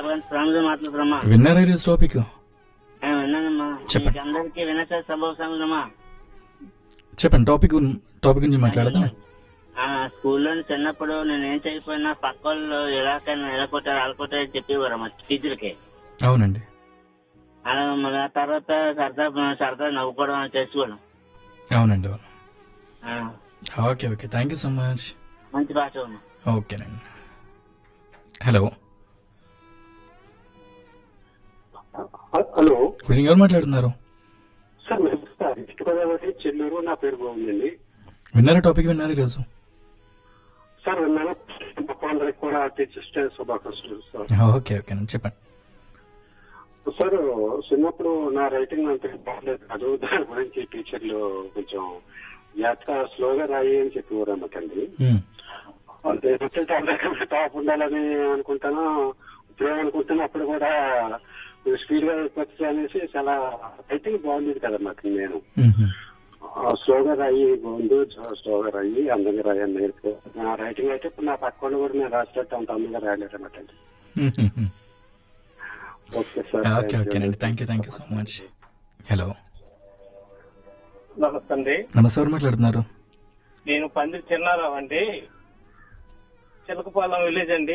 పార్వతి ప్రాణులు మాట్లాడుతున్నామా విన్నారా ఈరోజు టాపిక్ విన్నానమ్మా చెప్పండి. మీకు అందరికీ వినస సభ సంగమా చెప్పండి టాపిక్ గున్- టాపిక్ గురించి మాట్లాడదాం ఆ స్కూల్లో చిన్నప్పుడు నేను ఏం చేయకపోయినా పక్క వాళ్ళు ఎలాకైనా ఎలా కొట్టారు అలా కొట్టారు చెప్పేవారు మా టీచర్కి అవునండి అలా మళ్ళీ ఆ తర్వాత సరదా సరదా నవ్వుకోవడం చేసుకోవడం అవునండి అవును ఆ, okay okay thank you so much మంచి భాష అమ్మా ఓకేనండి హలో హలో గుడ్ ఈవినింగ్ ఎవరు మాట్లాడుతున్నారు సార్ మేము సార్ ఈస్ట్ గోదావరి చెల్లూరు నా పేరు గోవిందండి విన్నారా టాపిక్ విన్నారా ఈరోజు సార్ విన్నాను గొప్ప అందరికి కూడా టీచర్స్ డే శుభాకాంక్షలు సార్ ఓకే ఓకేనండి చెప్పండి సార్ చిన్నప్పుడు నా రైటింగ్ అంత బాగలేదు కాదు దాని గురించి టీచర్లు కొంచెం జాగ్రత్త స్లోగా రాయి అని చెప్పేవారు అన్నమాట మ్మ్. అంటే టాప్ ఉండాలని అనుకుంటాను ఇప్పుడు అనుకుంటున్నా అప్పుడు కూడా స్పీడ్ గా అయిపోతుంది అనేసి చాలా రైటింగ్ బాగుండేది కదా నాకు నేను మ్మ్. ఆ, స్లోగా రాయి ముందు స్లోగా రాయి అందంగా రాయి అని నేర్పు నా రైటింగ్ అయితే ఇప్పుడు నా పక్క వాళ్ళు కూడా నేను రాసేటట్టు అంత అందంగా రాయలేరు అనమాట మ్మ్. ఓకే సార్ ఓకే ఓకేనండి thank you thank you so much hello నమస్తే అండి నమస్తే ఎవరు మాట్లాడుతున్నారు నేను పందిరి చిన్నారావు అండి చిలకపాలెం విలేజ్ అండి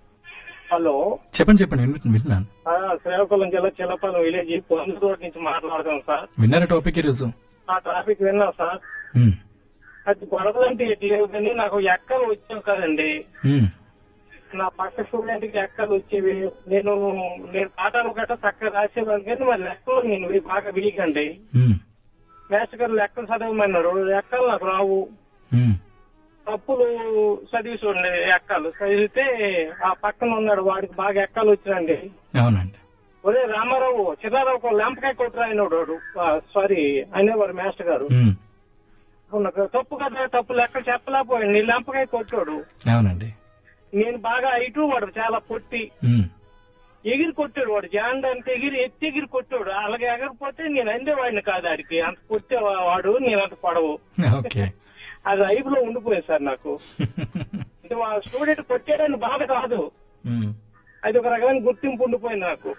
హలో చెప్పండి చెప్పండి విన్- విన్నాను ఆ, శ్రీకాకుళం జిల్లా చిలపాలెం విలేజ్ పొందు రోడ్ నుంచి మాట్లాడదాం సార్ విన్నారా టాపిక్ ఈరోజు ఆ ట్రాఫిక్ విన్నా సార్ మ్మ్. అది గొడవలంటే ఎటు లేవు కానీ నాకు ఎక్కలు వచ్చావు కదండి మ్మ్. నా పక్క స్టూడెంట్ కి ఎక్కలు వచ్చేవి నేను నేను పాఠాలు గట్రా చక్కగా రాసేవాను కానీ మరి లెక్కలు నేను బాగా వీక్ అండి మ్మ్. మేస్టర్ గారు లెక్కలు చదవమన్నారు లెక్కలు నాకు రావు మ్మ్. తప్పులు చదివి చూడండి ఎక్కాలు చదివితే ఆ పక్కన ఉన్నాడు వాడికి బాగా ఎక్కాలు వచ్చినండి అవునండి ఒరే రామారావు చిన్నారావు లెంపకాయ కొట్టురా అయినాడు వాడు సారీ అనేవారు మాస్టర్ గారు మ్మ్. నాకు తప్పు కదా తప్పు లెక్క చెప్పలేకపోయాడు నీ లెంపకాయ కొట్టాడు అవునండి నేను బాగా ఐటు వాడు చాలా పొట్టి మ్మ్. ఎగిరి కొట్టాడు వాడు జాండ అంటే ఎగిరి ఎత్తి ఎగిరి కొట్టాడు అలాగే ఎగరిపోతే నేను అందేవాడిని కాదు ఆడికి అంత కొట్టే వాడు నేను అంత పడవు ఓకే అది ఐపులో ఉండిపోయింది సార్ నాకు అంటే ఆ స్టూడెంట్ కొట్టాడని బాధ కాదు మ్మ్. అది ఒక రకమైన గుర్తింపు ఉండిపోయింది నాకు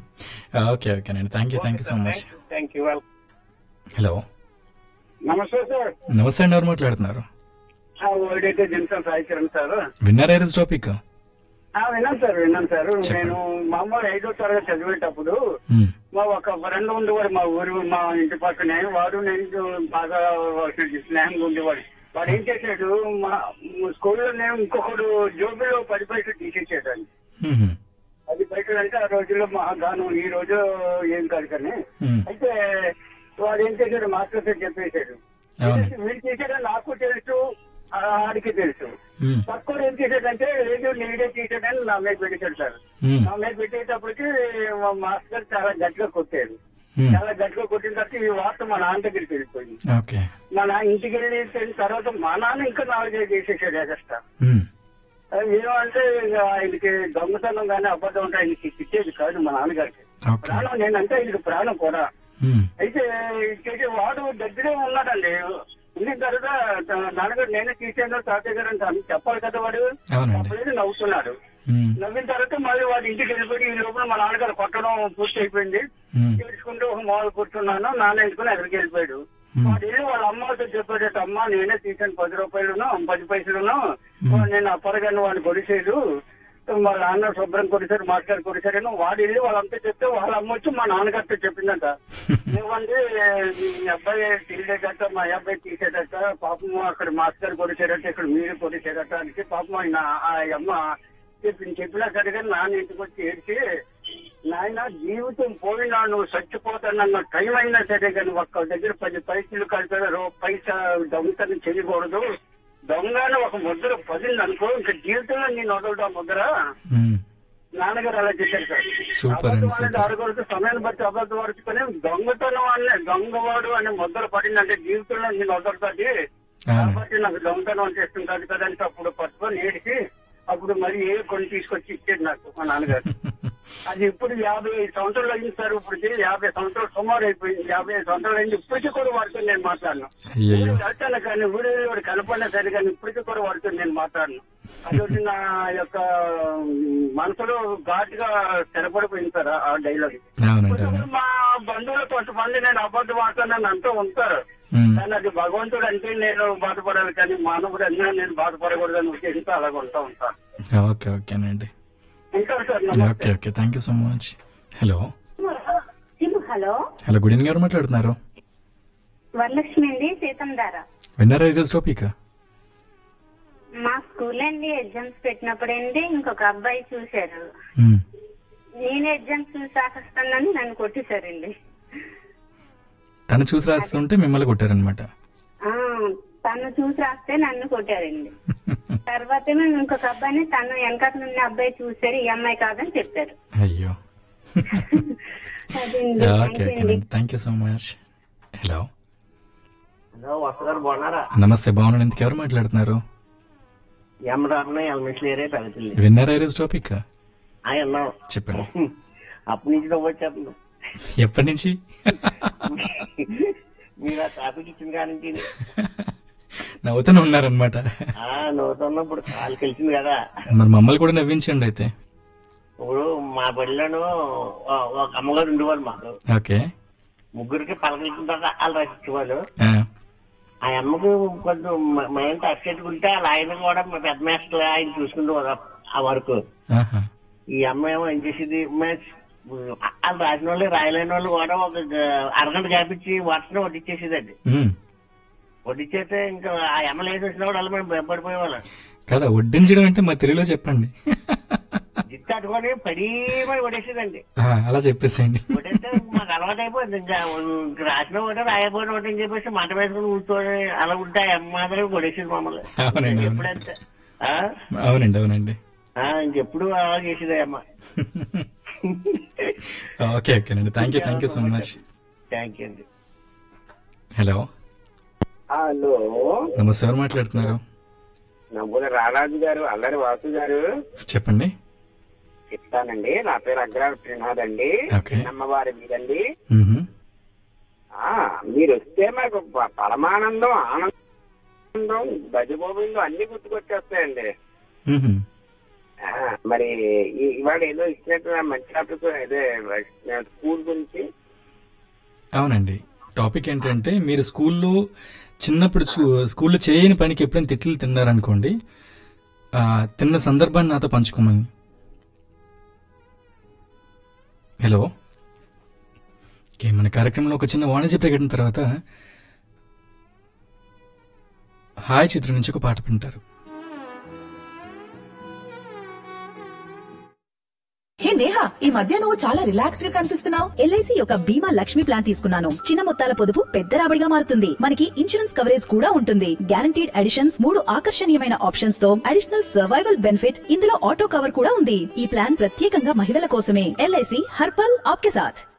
ఓకే ఓకేనండి thank you thank you so much thank you welcome hello నమస్తే సార్ నమస్తే అండి ఎవరు మాట్లాడుతున్నారు ఓడైతే జిన్సన్ సాయి కిరణ్ సార్ విన్నారా ఈరోజు టాపిక్ ఆ, విన్నాను సార్ విన్నాను సార్ చెప్పండి. నేను మామూలు ఐదో తరగతి చదివేటప్పుడు మ్మ్. మా ఒక ఫ్రెండ్ ఉండేవాడు మా ఊరు మా ఇంటి పక్కనే వాడు నేను బాగా స్నేహంగా ఉండేవాడు వాడు ఏం చేశాడు మా స్కూల్లో నేను ఇంకొకడు జోబులో పది పైసలు తీసేసాడు అని మ్మ్. పది పైసలు అంటే ఆ రోజుల్లో మహాగానం ఈ రోజు ఏం కాదు కానీ మ్మ్. అయితే వాడు ఏం చేశాడు మాస్టర్ సార్ చెప్పేశాడు అవును. వీడు చేశాడని నాకు తెలుసు ఆ ఆడికి తెలుసు మ్మ్. పక్కోడు ఏం చేశాడంటే లేదు నీడే తీసాడని నా మీద పెట్టేశాడు సార్ మ్మ్. నా మీద పెట్టేటప్పటికి మా మాస్టర్ గారు చాలా గట్టిగా కొట్టాడు మ్మ్. చాలా గట్టిగా కొట్టిన తర్వాత ఈ వార్త మా నాన్న దగ్గరికి వెళ్ళిపోయింది ఓకే మా నాన్న ఇంటికి వెళ్ళిన తర్వాత మా నాన్న ఇంకా నాలుగైదు చేసేసాడు ఎగస్ట్రా మ్మ్. ఏమంటే ఇక ఆయనకి దొంగతనం కానీ అబద్ధం ఉంటే ఆయనకి తిట్టేది కాదు మా నాన్నగారికి ఓకే ప్రాణం నేనంటే ఆయనకి ప్రాణం కూడా మ్మ్. అయితే చేసే వాడు దగ్గరే ఉన్నాడండి ఉన్న తర్వాత త- నాన్నగారు నేనే తీసాను తాతయ్య గారు అంటే అని చెప్పాలి కదా వాడు అవునండి చెప్పలేదు నవ్వుతున్నాడు మ్మ్. నవ్విన తర్వాత మళ్ళీ వాడి ఇంటికి వెళ్ళిపోయి ఈ లోపల మా నాన్నగారు కొట్టడం పూర్తి అయిపోయింది మ్మ్. తెలుసుకుంటూ ఒక మామూలు కూర్చున్నాను నాన్న ఎందుకుని ఎక్కడికి వెళ్ళిపోయాడు మ్మ్. వాడు వెళ్ళి వాళ్ళ అమ్మతో చెప్పాడట అమ్మ నేనే తీసాను పది రూపాయలును పది పైసలును నేను అప్పరగాను వాడిని కొడిసేదు వాళ్ళ నాన్న శుభ్రం కొడిసారు మాస్టర్ కొడిసారని వాడు వెళ్ళి వాళ్ళంతా చెప్తే వాళ్ళ అమ్మ వచ్చి మా నాన్నగారితో చెప్పిందంట నువ్వండి మీ అబ్బాయి తీసేదట మా అబ్బాయి తీసేదట పాపం అక్కడ మాస్టర్ కొడిసారట ఇక్కడ మీరు కొడిసారట అంటే పాపం ఆయన ఆ అమ్మ చెప్పింది చెప్పినా సరే కానీ నాన్న ఇంటికి వచ్చి ఏడ్చి నాయన జీవితం పోయినా నువ్వు చచ్చిపోతానన్న టైం అయినా సరే కానీ ఒక్క దగ్గర పది పైసలు కలిపారు పైసా దొంగతనం చేయకూడదు దొంగను ఒక ముద్ర పదింది అనుకో ఇంకా జీవితంలో నేను వదలడం ముద్ర మ్మ్. నాన్నగారు అలా చేశారు సార్ సూపర్ అండి అబద్ధం అనేది సూపర్ అడగొడుతూ సమయాన్ని బట్టి అబద్ధం వరుచుకొని దొంగతనం అనే దొంగవాడు అనే ముద్ర పడిందంటే జీవితంలో నేను వదలుతుంది అవును కాబట్టి నాకు దొంగతనం చేస్తుంటారు కదా అంటే అప్పుడు పట్టుకొని ఏడిచి అప్పుడు మరి ఏ కొన్ని తీసుకొచ్చి ఇచ్చేది నాకు మా నాన్నగారు అది ఇప్పుడు యాభై ఐదు సంవత్సరాలు అయింది సార్ ఇప్పటికి యాభై సంవత్సరాలు సుమారు అయిపోయింది యాభై ఐదు సంవత్సరాలు అయింది ఇప్పటికీ కూడా వాడుతుంది నేను మాట్లాడను అయ్యయ్యో వెళ్తాను కానీ వీడియో కనపడినా సరే కానీ ఇప్పటికీ కూడా వాడుతుంది నేను మాట్లాడను అదొకటి నా యొక్క మనసులో ఘాటుగా స్థిరపడిపోయింది సార్ ఆ డైలాగ్ అవునండి అవును మా బంధువులు కొంతమంది నేను అబద్ధం మాట్లాడినాను అంటూ ఉంటారు ఉమ్. కానీ అది భగవంతుడు అంటే నేను బాధపడాలి కానీ మానవుడు అన్నా నేను బాధపడకూడదని ఉద్దేశంతో అలాగ ఉంటా ఉంటాను ఓకే ఓకేనండి ఇంకా సార్ నమస్తే okay okay thank you so much hello సిమ్ హలో హలో గుడ్ ఈవినింగ్ ఎవరు మాట్లాడుతున్నారు వరలక్ష్మి అండి సీతం ధార విన్నారా ఈరోజు టాపిక్ మా స్కూల్ అండి ఎగ్జామ్స్ పెట్టినప్పుడండి ఇంకొక అబ్బాయి చూశారు ఉమ్. నేను ఎగ్జామ్స్ చూసి రాసిస్తానని నన్ను కొట్టేశారండి తను చూసి రాస్తుంటే మిమ్మల్ని కొట్టారనమాట ఆ, తను చూసి రాస్తే నన్ను కొట్టారండి తర్వాత మేము ఇంకొక అబ్బాయిని తను వెనకాల నుండి అబ్బాయి చూశారు ఈ అమ్మాయి కాదని చెప్పారు అయ్యో అదండి ఓకే థ్యాంక్ యూ అండి ఓకేనండి thank you so much hello hello వస్తారు బాగున్నారా నమస్తే బాగున్నాను ఇంతకు ఎవరు మాట్లాడుతున్నారు ఎం రామన్న ఎల్మిస్లు ఏరే పెద్దపిల్లి విన్నారా ఈరోజు టాపిక్ ఆ అన్నాం చెప్పండి అప్పటి నుంచి నవ్వు వచ్చేస్తుంది ఎప్పటి నుంచి మీరు ఆ టాపిక్ ఇచ్చిన కాడి నుంచి నవ్వుతూనే ఉన్నారనమాట ఆ నవ్వుతున్నప్పుడు కాలు కలిసింది కదా మరి మమ్మల్ని కూడా నవ్వించండి అయితే ఇప్పుడు మా బడిలోను ఓ- ఒక అమ్మగారు ఉండేవాళ్ళు మాకు ఓకే ముగ్గురికి పలకలిసిన తర్వాత వాళ్ళు రచించేవాళ్ళు ఆ, ఆ అమ్మకు కొంచెం మ- మైండ్ అప్సెట్టుకుంటే వాళ్ళ ఆయన కూడా మా పెద్ద మాస్టర్ ఆయన చూసుకుంటూ ఆ వరకు ఆహా. ఈ అమ్మాయి ఏమో ఏం చేసేది మే- వాళ్ళు రాసిన వాళ్ళు రాయలేని వాళ్ళు కూడా ఒక గ- అరగంట గ్యాప్ వర్షం వడ్డిచ్చేసేదండి ఉమ్. వడ్డిచ్చేస్తే ఇంకా ఆ ఎమ్మెల్యే వచ్చినప్పుడు వాళ్ళు మేము భయపడిపోయేవాళ్ళం కదా వడ్డించడం అంటే మా తెలుగులో చెప్పండి జిత్తు అట్టుకొని పడి మరి వడేసేదండి ఆ, అలా చెప్పేసేయండి వడేస్తే మాకు అలవాటు అయిపోయింది ఇంకా ఇంక రాసిన ఒకటి రాయకపోయిన ఒకటి అని చెప్పేసి మంట వేసుకుని కూర్చొని అలా ఉంటే ఆ అమ్మ మాత్రం వడేసేది మమ్మల్ని అవునండి, అవును. ఎప్పుడంటే ఆ? అవునండి అవునండి ఆ, ఇంకెప్పుడు అలా చేసేది ఆ అమ్మ ఓకే ఓకేనండి thank you thank you so much thank you అండి హలో హలో నమస్తే ఎవరు మాట్లాడుతున్నారు నవ్వుల రారాజు గారు అల్లరి వాసు గారు చెప్పండి చెప్తానండి నా పేరు అగ్రహార శ్రీనాథ్ అండి ఓకే. అమ్మవారి మీదండి మ్మ్. ఆ, మీరు వస్తే మాకు ప- పరమానందం ఆనందం గజగోవిందం అన్ని గుర్తుకొచ్చేస్తాయండి మ్మ్. ఆ, మరి ఈ- ఇవాళ ఏదో ఇచ్చినట్టు నా మంచి టాపిక్ అదే స్కూల్ గురించి అవునండి టాపిక్ ఏంటంటే మీరు స్కూల్లో చిన్నప్పుడు చూ- స్కూల్లో చేయని పనికి ఎప్పుడైనా తిట్లు తిన్నారనుకోండి ఆ, తిన్న సందర్భాన్ని నాతో పంచుకోమని హలో ఓకే మన కార్యక్రమంలో ఒక చిన్న వాణిజ్య ప్రకటన తర్వాత హాయ్ చిత్రం నుంచి ఒక పాట వింటారు హే నేహా ఈ మధ్య నువ్వు చాలా రిలాక్స్డ్ గా కనిపిస్తున్నావు ఎల్ఐసి యొక్క బీమా లక్ష్మి ప్లాన్ తీసుకున్నాను చిన్న మొత్తాల పొదుపు పెద్ద రాబడిగా మారుతుంది మనకి ఇన్సూరెన్స్ కవరేజ్ కూడా ఉంటుంది గ్యారంటీడ్ అడిషన్స్ మూడు ఆకర్షణీయమైన ఆప్షన్స్ తో అడిషనల్ సర్వైవల్ బెనిఫిట్ ఇందులో ఆటో కవర్ కూడా ఉంది ఈ ప్లాన్ ప్రత్యేకంగా మహిళల కోసమే ఎల్ఐసి హర్పల్ ఆప్కే సాథ్